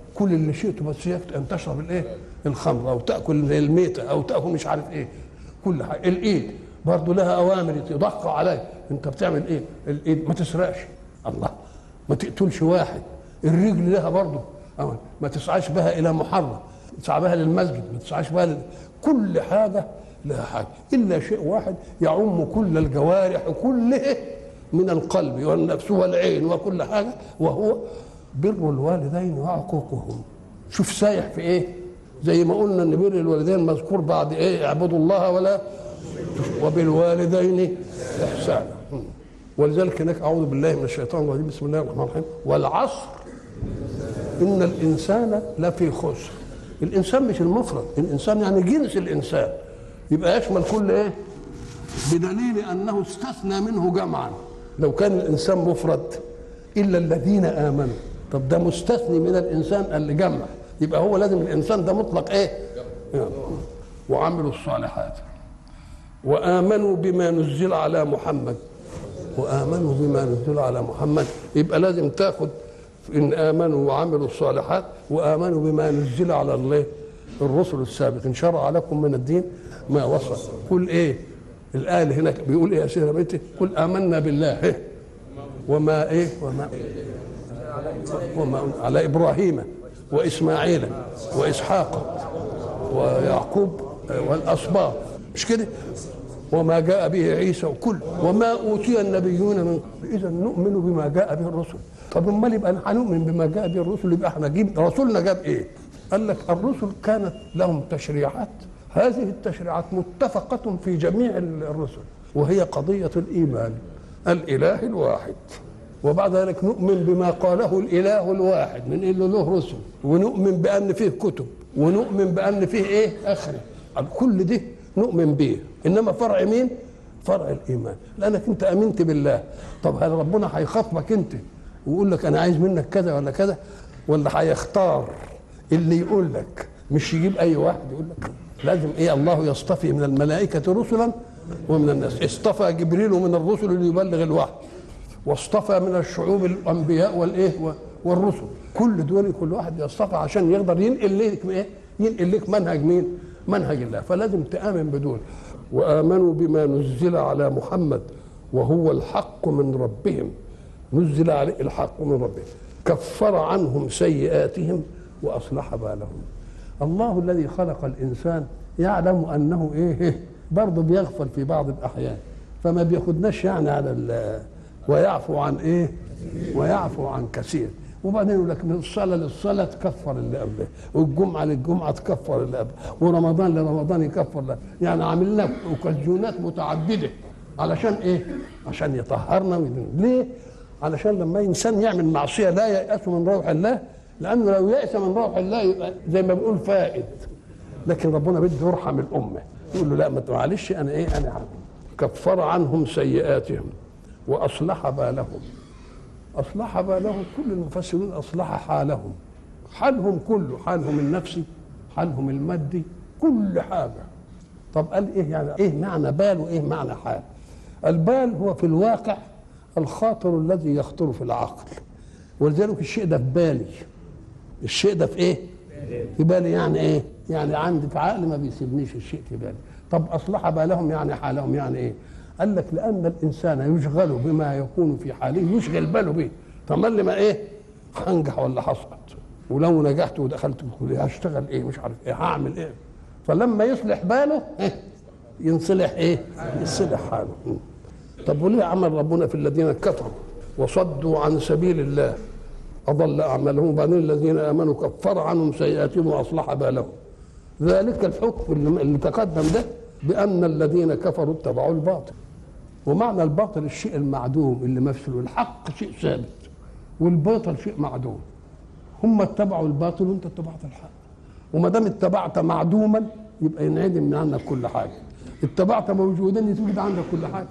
كل اللي شئته بس يكت- ان تشرب الايه الخمر او تاكل زي الميته او تاكل مش عارف ايه كل حاجه الايد برضه لها اوامر يضخ عليك انت بتعمل ايه الايد ما تسرقش الله ما تقتلش واحد الرجل لها برضه أوامر. ما تسعاش بها الى محرم تسعى بها للمسجد ما تسعاش بها لل... كل حاجه لها حاجه الا شيء واحد يعم كل الجوارح كله من القلب والنفس والعين وكل حاجه وهو بر الوالدين وعقوقهم شوف سايح في ايه زي ما قلنا ان بر الوالدين مذكور بعد ايه اعبدوا الله ولا وبالوالدين احسانا ولذلك هناك اعوذ بالله من الشيطان الرجيم بسم الله الرحمن الرحيم والعصر ان الانسان لفي خسر الانسان مش المفرد الانسان يعني جنس الانسان يبقى يشمل كل ايه بدليل انه استثنى منه جمعا لو كان الانسان مفرد الا الذين امنوا طب ده مستثني من الانسان اللي جمع يبقى هو لازم الانسان ده مطلق ايه يعني. وعملوا الصالحات وامنوا بما نزل على محمد وامنوا بما نزل على محمد يبقى لازم تاخد ان امنوا وعملوا الصالحات وامنوا بما نزل على الله الرسل السابقين شرع لكم من الدين ما وصل قل ايه الايه اللي هناك بيقول ايه يا سيدنا بنتي قل امنا بالله إيه؟ وما ايه وما وما على ابراهيم واسماعيل واسحاق ويعقوب والاسباط مش كده وما جاء به عيسى وكل وما اوتي النبيون من اذا نؤمن بما جاء به الرسل طب امال يبقى هنؤمن بما جاء به الرسل يبقى احنا جيب رسولنا جاب ايه؟ قال لك الرسل كانت لهم تشريعات هذه التشريعات متفقة في جميع الرسل وهي قضية الإيمان الإله الواحد وبعد ذلك نؤمن بما قاله الإله الواحد من إنه له رسل ونؤمن بأن فيه كتب ونؤمن بأن فيه إيه آخره كل ده نؤمن به إنما فرع مين؟ فرع الإيمان لأنك أنت آمنت بالله طب هل ربنا هيخاطبك أنت ويقول لك أنا عايز منك كذا ولا كذا ولا هيختار اللي يقول لك مش يجيب أي واحد يقول لك لازم إيه الله يصطفي من الملائكة رسلا ومن الناس اصطفى جبريل من الرسل ليبلغ الوحي واصطفى من الشعوب الانبياء والايه والرسل كل دول كل واحد يصطفى عشان يقدر ينقل لك ايه ينقل لك منهج مين منهج الله فلازم تامن بدول وامنوا بما نزل على محمد وهو الحق من ربهم نزل عليه الحق من ربهم كفر عنهم سيئاتهم واصلح بالهم الله الذي خلق الانسان يعلم انه ايه برضه بيغفل في بعض الاحيان فما بياخدناش يعني على ويعفو عن ايه ويعفو عن كثير وبعدين يقول لك من الصلاه للصلاه تكفر اللي قبله والجمعه للجمعه تكفر اللي قبله ورمضان لرمضان يكفر اللي يعني عامل لنا اوكازيونات متعدده علشان ايه عشان يطهرنا ويدين. ليه علشان لما انسان يعمل معصيه لا ييأس من روح الله لانه لو يأس من روح الله يبقى زي ما بيقول فائد لكن ربنا بده يرحم الامه يقول له لا ما معلش انا ايه انا عبد كفر عنهم سيئاتهم واصلح بالهم اصلح بالهم كل المفسرين اصلح حالهم حالهم كله حالهم النفسي حالهم المادي كل حاجه طب قال ايه يعني ايه معنى بال وايه معنى حال البال هو في الواقع الخاطر الذي يخطر في العقل ولذلك الشيء ده في بالي الشيء ده في ايه في بالي يعني ايه يعني عندي في عقلي ما بيسيبنيش الشيء في بالي طب اصلح بالهم يعني حالهم يعني ايه قال لك لان الانسان يشغل بما يكون في حاله يشغل باله به طب اللي ما ايه هنجح ولا هسقط ولو نجحت ودخلت الكليه هشتغل ايه مش عارف ايه هعمل ايه فلما يصلح باله إيه؟ ينصلح ايه يصلح حاله طب وليه عمل ربنا في الذين كفروا وصدوا عن سبيل الله اضل اعمالهم وبعدين الذين امنوا كفر عنهم سيئاتهم واصلح بالهم ذلك الحكم اللي تقدم ده بان الذين كفروا اتبعوا الباطل ومعنى الباطل الشيء المعدوم اللي مفسد الحق شيء ثابت والباطل شيء معدوم هم اتبعوا الباطل وانت اتبعت الحق وما دام اتبعت معدوما يبقى ينعدم من عنك كل حاجه اتبعت موجودا يتوجد عندك كل حاجه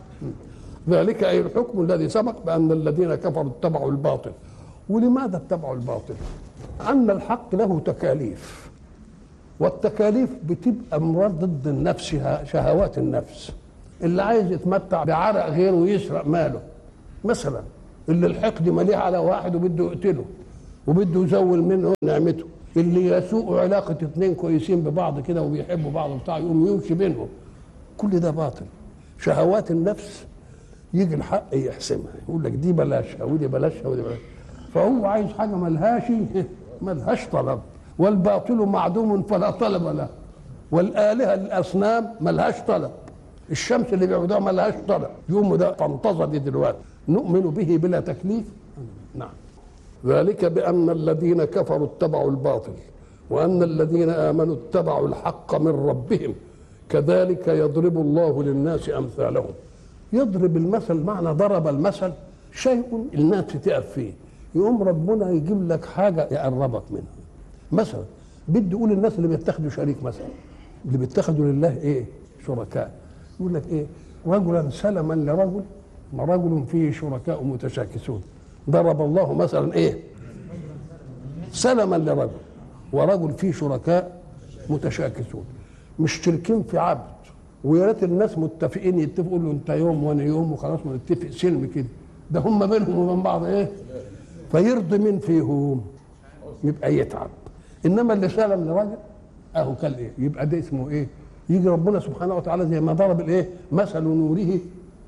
ذلك اي الحكم الذي سبق بان الذين كفروا اتبعوا الباطل ولماذا اتبعوا الباطل ان الحق له تكاليف والتكاليف بتبقى مراد ضد النفس شهوات النفس اللي عايز يتمتع بعرق غيره ويسرق ماله مثلا اللي الحقد مليه على واحد وبده يقتله وبده يزول منه نعمته اللي يسوء علاقة اتنين كويسين ببعض كده وبيحبوا بعض وبتاع يقوم يمشي بينهم كل ده باطل شهوات النفس يجي الحق يحسمها يقول لك دي بلاشها ودي بلاشها ودي بلاشها فهو عايز حاجة ملهاش ملهاش طلب والباطل معدوم فلا طلب له والآلهة الأصنام ملهاش طلب الشمس اللي بيعبدوها ملهاش طلب يوم ده تنتظر دي دلوقتي نؤمن به بلا تكليف نعم ذلك بأن الذين كفروا اتبعوا الباطل وأن الذين آمنوا اتبعوا الحق من ربهم كذلك يضرب الله للناس أمثالهم يضرب المثل معنى ضرب المثل شيء الناس تقف فيه يقوم ربنا يجيب لك حاجة يقربك منها مثلا بدي يقول الناس اللي بيتخذوا شريك مثلا اللي بيتخذوا لله ايه شركاء يقول لك ايه رجلا سلما لرجل ورجل فيه شركاء متشاكسون ضرب الله مثلا ايه سلما لرجل ورجل فيه شركاء متشاكسون مشتركين في عبد ويا ريت الناس متفقين يتفقوا له انت يوم وانا يوم وخلاص ونتفق سلم كده ده هم بينهم وبين بعض ايه فيرضي من فيهم يبقى يتعب انما اللي سلم لراجل اهو كان ايه يبقى ده اسمه ايه يجي ربنا سبحانه وتعالى زي ما ضرب الايه مثل نوره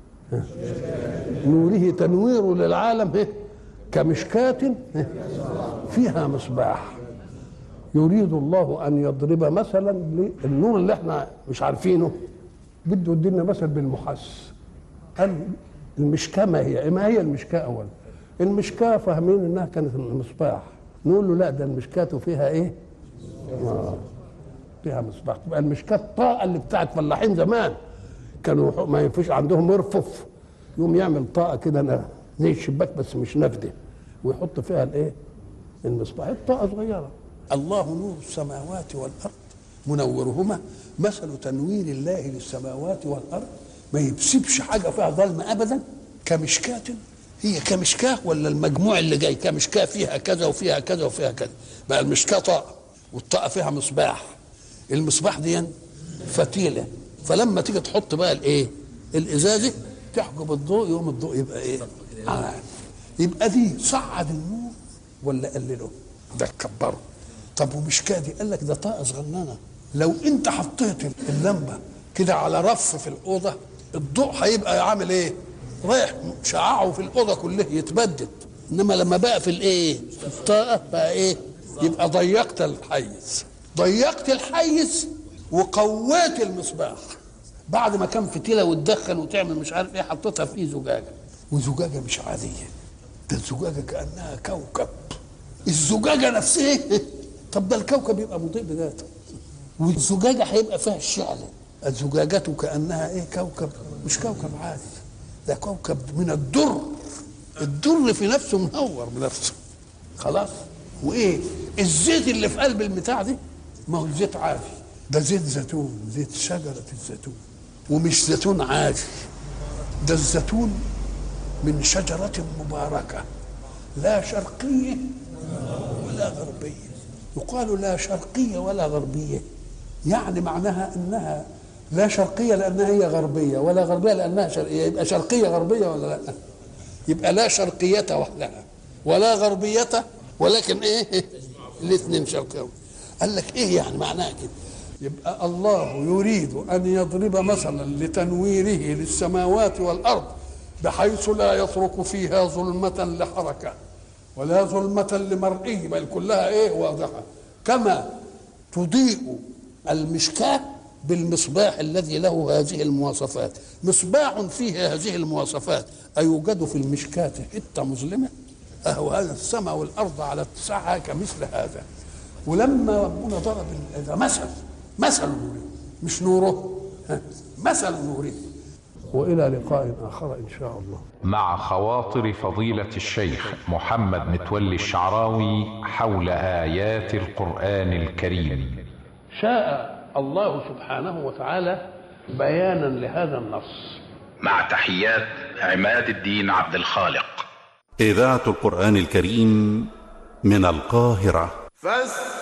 نوره تنوير للعالم إيه؟ كمشكاة إيه؟ فيها مصباح يريد الله ان يضرب مثلا للنور اللي احنا مش عارفينه بده يدينا مثل بالمحس قال المشكاه ما هي ما هي المشكاه اولا المشكاه فاهمين انها كانت المصباح نقول له لا ده المشكاه فيها ايه آه. فيها مصباح تبقى المشكاه الطاقه اللي بتاعت فلاحين زمان كانوا ما ينفش عندهم مرفف يقوم يعمل طاقه كده زي الشباك بس مش نافذه ويحط فيها الايه المصباح الطاقه صغيره الله نور السماوات والارض منورهما مثل تنوير الله للسماوات والارض ما يسيبش حاجه فيها ظلم ابدا كمشكاة هي كمشكاة ولا المجموع اللي جاي كمشكاة فيها كذا وفيها كذا وفيها كذا بقى المشكاة طاقة والطاقة فيها مصباح المصباح دي فتيلة فلما تيجي تحط بقى الايه الازازة تحجب الضوء يوم الضوء يبقى ايه آه. يبقى دي صعد النور ولا قلله ده كبره طب ومشكاة دي قال لك ده طاقة صغننة لو انت حطيت اللمبة كده على رف في الأوضة الضوء هيبقى عامل ايه رايح شعاعه في الأوضة كلها يتبدد انما لما بقى في الايه في الطاقة بقى ايه يبقى ضيقت الحيز ضيقت الحيز وقويت المصباح بعد ما كان فتيلة وتدخن وتعمل مش عارف ايه حطيتها في زجاجة وزجاجة مش عادية ده الزجاجة كأنها كوكب الزجاجة نفسها طب ده الكوكب يبقى مضيء بذاته والزجاجة هيبقى فيها الشعلة الزجاجة كأنها ايه كوكب مش كوكب عادي ده كوكب من الدر الدر في نفسه منور بنفسه خلاص وايه الزيت اللي في قلب البتاع دي ما هو زيت عادي ده زيت زيتون زيت شجرة الزيتون ومش زيتون عادي ده الزيتون من شجرة مباركة لا شرقية ولا غربية يقال لا شرقية ولا غربية يعني معناها انها لا شرقية لانها هي غربية ولا غربية لانها شرقية يبقى شرقية غربية ولا لا يبقى لا شرقية وحدها ولا غربية ولكن ايه الاثنين شرقية قال لك ايه يعني معناها كده يبقى الله يريد ان يضرب مثلا لتنويره للسماوات والارض بحيث لا يترك فيها ظلمة لحركة ولا ظلمة لمرئي بل كلها ايه واضحة كما تضيء المشكاة بالمصباح الذي له هذه المواصفات مصباح فيه هذه المواصفات أيوجد في المشكاة حتة مظلمة أهو هذا السماء والأرض على اتساعها كمثل هذا ولما ربنا ضرب هذا مثل مثل نوره مش نوره مثل نوره والى لقاء اخر ان شاء الله مع خواطر فضيلة الشيخ محمد متولي الشعراوي حول آيات القرآن الكريم شاء الله سبحانه وتعالى بيانا لهذا النص مع تحيات عماد الدين عبد الخالق إذاعة القرآن الكريم من القاهرة فاستمعوا